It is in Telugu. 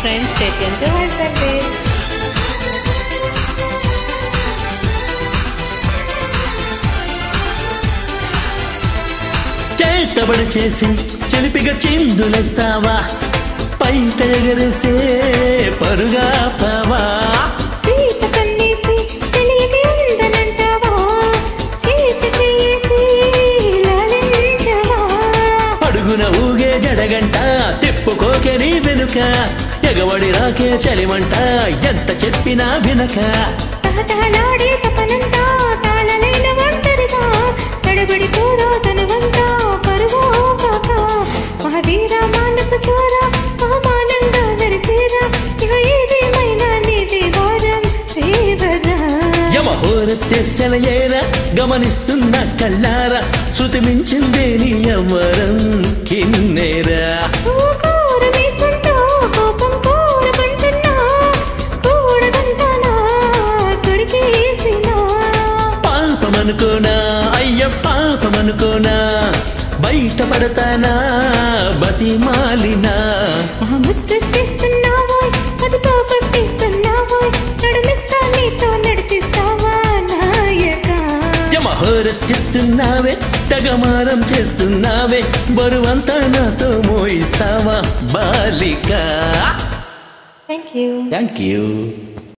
friends state to high service చేతబడి చేసి చెలిపిగా చిందులేస్తావా పైట ఎగరేసే పరుగా పావా పీట కన్నేసి తెలియక ఉందనంటావా చేత చేసి లాలించవా అడుగున ఊగే జడగంట తిప్పుకోకే నీ వెనుక ఎగబడి రాకే చలిమంట ఎంత చెప్పినా వినక తహతహలాడే తపనంతా తాళలేని ఒంటరిగా తడబడి పోరా తనవంతా పరువో కాక మహవీర మానస చోర అవమానంగా నరిసేరా ఇక ఏదేమైనా నీదే వారం దేవరా యమహోరత్యెసలయేరా గమనిస్తున్న కళ్ళారా శృతి మించిందే నీ అమరం కిన్నెరా కోరమే సొంత కోపం కోరబంటున్నా కూడదంటానా దొరికేసినా పాపమనుకోనా అయ్య పాపమనుకోనా బయట పడతానా బతిమాలినా ముద్దు చేస్తున్నావోయ్ అదుపో పట్టిస్తున్నావోయ్ నడుమిస్తా నీతో నడిపిస్తావా నాయక యమహోరత్తిస్తున్నావే తగమారం చేస్తున్నావే బరువంతా నాతో మోయిస్తావా బాలిక థ్యాంక్ యూ థ్యాంక్ యూ